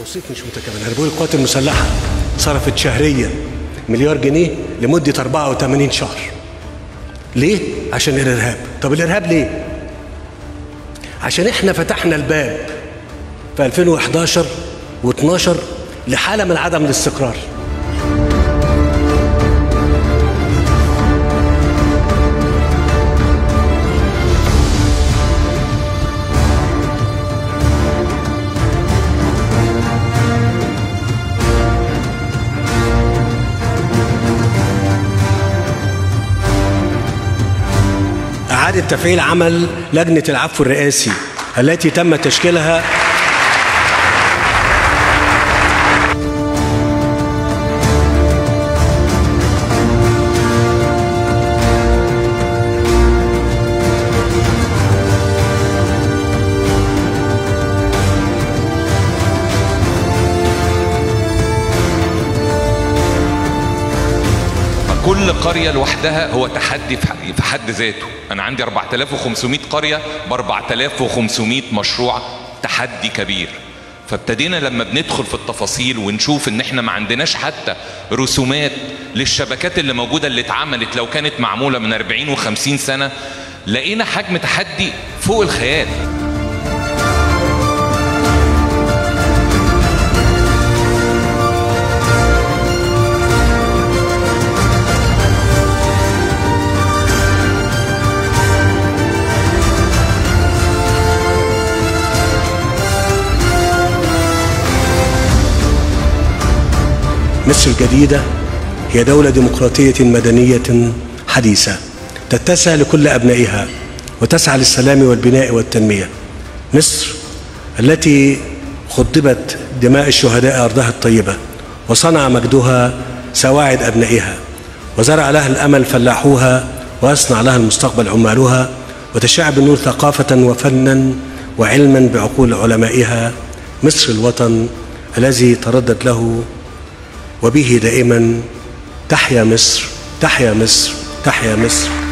توصيف مش متكامل انا بقول القوات المسلحه صرفت شهريا مليار جنيه لمده 84 شهر ليه عشان الارهاب طب الارهاب ليه عشان احنا فتحنا الباب في 2011 و12 لحاله من عدم الاستقرار إعادة تفعيل عمل لجنة العفو الرئاسي التي تم تشكيلها كل قرية لوحدها هو تحدي في حد ذاته أنا عندي 4500 قرية ب 4500 مشروع تحدي كبير فابتدينا لما بندخل في التفاصيل ونشوف ان احنا ما عندناش حتى رسومات للشبكات اللي موجودة اللي اتعملت لو كانت معمولة من 40 و50 سنة لقينا حجم تحدي فوق الخيال مصر الجديدة هي دولة ديمقراطية مدنية حديثة تتسع لكل أبنائها وتسعى للسلام والبناء والتنمية مصر التي خضبت دماء الشهداء أرضها الطيبة وصنع مجدها سواعد أبنائها وزرع لها الأمل فلاحوها وأصنع لها المستقبل عمالها وتشع بالنور ثقافة وفنا وعلما بعقول علمائها مصر الوطن الذي تردد له وبه دائما تحيا مصر تحيا مصر تحيا مصر